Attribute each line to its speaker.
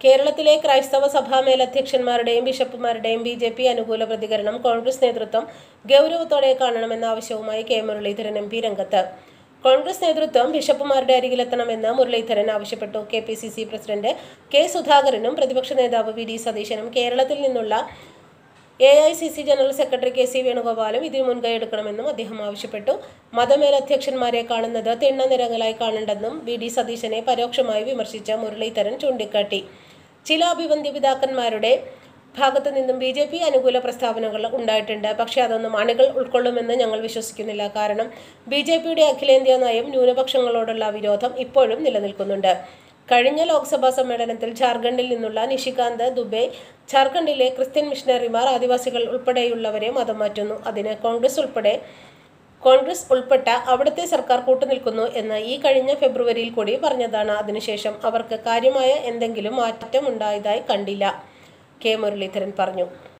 Speaker 1: കേരളത്തിലെ ക്രൈസ്തവ സഭാ മേലധ്യക്ഷന്മാരുടെയും ബിഷപ്പുമാരുടെയും ബി ജെ പി അനുകൂല പ്രതികരണം കോൺഗ്രസ് നേതൃത്വം ഗൗരവത്തോടെ കാണണമെന്ന ആവശ്യവുമായി കെ മുരളീധരൻ എം പി രംഗത്ത് കോൺഗ്രസ് നേതൃത്വം ബിഷപ്പുമാരുടെ അരികിലെത്തണമെന്ന് മുരളീധരൻ ആവശ്യപ്പെട്ടു K P C C president K സുധാകരനും പ്രതിപക്ഷ നേതാവ് വി ഡി സതീശനും കേരളത്തിൽ നിന്നുള്ള A I C C general secretary K C വേണുഗോപാലും ഇതിന് മുൻകൈ എടുക്കണമെന്നും അദ്ദേഹം ആവശ്യപ്പെട്ടു മതമേലധ്യക്ഷന്മാരെ കാണുന്നത് തിണ്ണനിരങ്ങലായി കാണണ്ടെന്നും വി ഡി സതീശനെ പരോക്ഷമായി വിമർശിച്ച മുരളീധരൻ ചൂണ്ടിക്കാട്ടി ചില അഭിവന്ദ്യ പിതാക്കന്മാരുടെ ഭാഗത്തു നിന്നും ബി ജെ പി അനുകൂല പ്രസ്താവനകൾ ഉണ്ടായിട്ടുണ്ട് പക്ഷേ അതൊന്നും അണികൾ ഉൾക്കൊള്ളുമെന്ന് ഞങ്ങൾ വിശ്വസിക്കുന്നില്ല കാരണം ബി ജെ പിയുടെ അഖിലേന്ത്യാ നയം ന്യൂനപക്ഷങ്ങളോടുള്ള വിരോധം ഇപ്പോഴും നിലനിൽക്കുന്നുണ്ട് കഴിഞ്ഞ ലോക്സഭാ സമ്മേളനത്തിൽ ജാർഖണ്ഡിൽ നിന്നുള്ള നിഷികാന്ത് ദുബെ ജാർഖണ്ഡിലെ ക്രിസ്ത്യൻ മിഷണറിമാർ ആദിവാസികൾ ഉൾപ്പെടെയുള്ളവരെ മതം മാറ്റുന്നു അതിന് കോൺഗ്രസ് ഉൾപ്പെടെ കോൺഗ്രസ് ഉൾപ്പെട്ട അവിടുത്തെ സർക്കാർ കൂട്ടുനിൽക്കുന്നു എന്ന് ഈ കഴിഞ്ഞ ഫെബ്രുവരിയിൽ കൂടി പറഞ്ഞതാണ് അതിനുശേഷം അവർക്ക് കാര്യമായ എന്തെങ്കിലും മാറ്റം ഉണ്ടായതായി കണ്ടില്ല കെ മുരളീധരൻ പറഞ്ഞു